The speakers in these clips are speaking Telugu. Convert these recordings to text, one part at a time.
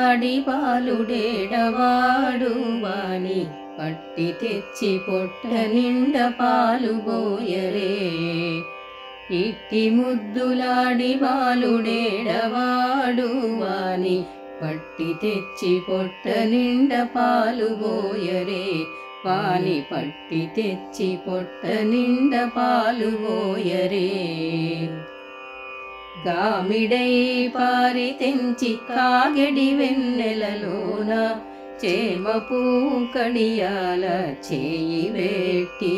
ముద్దులాడి పాలుడేడవాడు వాని పట్టి తెచ్చి పొట్ట నిండ పాలు పోయరే ఇట్టి ముద్దులాడి బాలుడేడవాడు వాని పట్టి తెచ్చి పొట్ట నిండ పాలు పోయరే వాని పట్టి తెచ్చి పొట్ట నిండ పాలు పోయరే గామిడై పారి తెంచి కాగడి వెన్నెలలోన చేమపూ కడియాల చేయి వేట్టి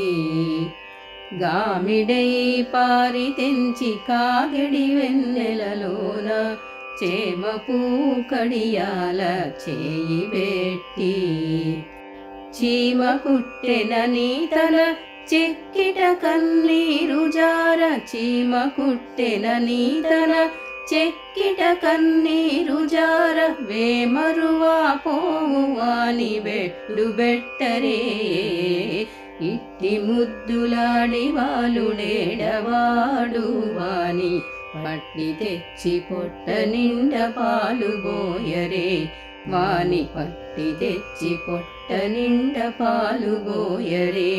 గామిడై పారి తెంచి కాగడి వెన్నెలలోన చేమపూ కడియాల చేయి వేట్టి చీమ కుట్టెనని తన చెక్కిట కన్నీరు జార చీమ కుట్టెనని తన చెక్కిట కన్నీరు జార వేమరువా పోవాని బెట్టు బెట్టరే ఇట్టి ముద్దులాడి వాలుడేడవాడు వాని పట్టి తెచ్చి పొట్ట నిండ పాలు బోయరే వాని పట్టి తెచ్చి పొట్ట నిండ పాలు బోయరే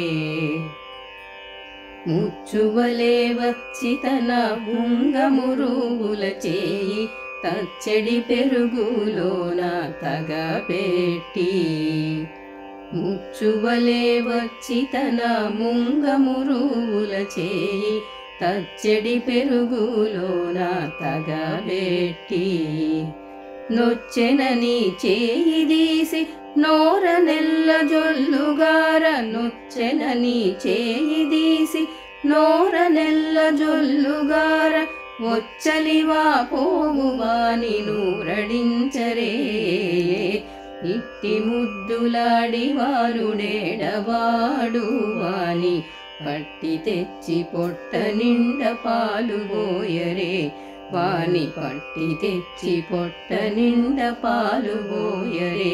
ముచ్చువలే వచ్చి తన ఉంగమురుగుల చేయి తచ్చడి పెరుగులోన తగబెట్టి ముచ్చువలే వచ్చి తన ముంగమురుగుల చేయి తచ్చడి పెరుగులోన తగబెట్టి నొచ్చెనని చేయి తీసి నోర నెల్ల జొల్లుగార నొచ్చెనని చేయి తీసి నోర నెల్ల జొల్లుగార వచ్చలివా పోవువాని నూరడించరే ఇట్టి ముద్దులాడి వారుడేడవాడు వాని పట్టి తెచ్చి పొట్ట నిండ పాలు పోయరే వాని పట్టి తెచ్చి పొట్ట నిండ పాలు పోయరే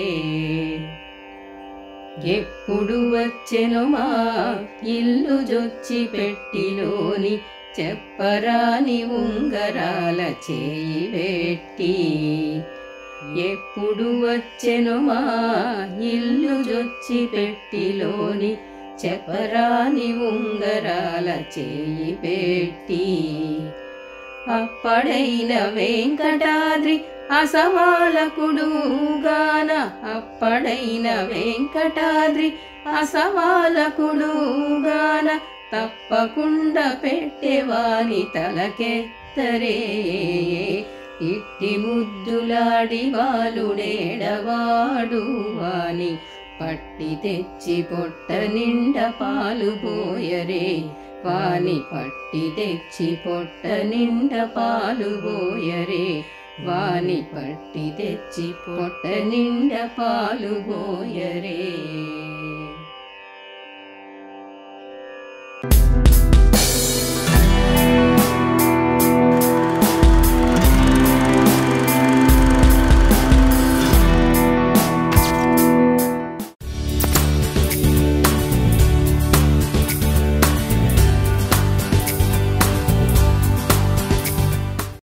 ఎప్పుడు వచ్చెను మా ఇల్లు జొచ్చి పెట్టిలోని చెప్పరాని ఉంగరాల చేయి పెట్టి ఎప్పుడు వచ్చెను మా ఇల్లు జొచ్చి పెట్టిలోని చెప్పరాని ఉంగరాల చేయి పెట్టి అప్పడైన వెంకటాద్రి అసవాలకుడు గాన అప్పడైన వెంకటాద్రి అసవాలకుడు గాన తప్పకుండా పెట్టేవాని తలకెత్తరే ఇట్టి ముద్దులాడి వాలుడేడవాడు వాని పట్టి తెచ్చి పొట్ట నిండ పాలు పోయరే వాని పట్టి తెచ్చి పొట్ట నిండ పాలు పోయరే వాని పట్టి తెచ్చి పొట్ట నిండ పాలు పోయరే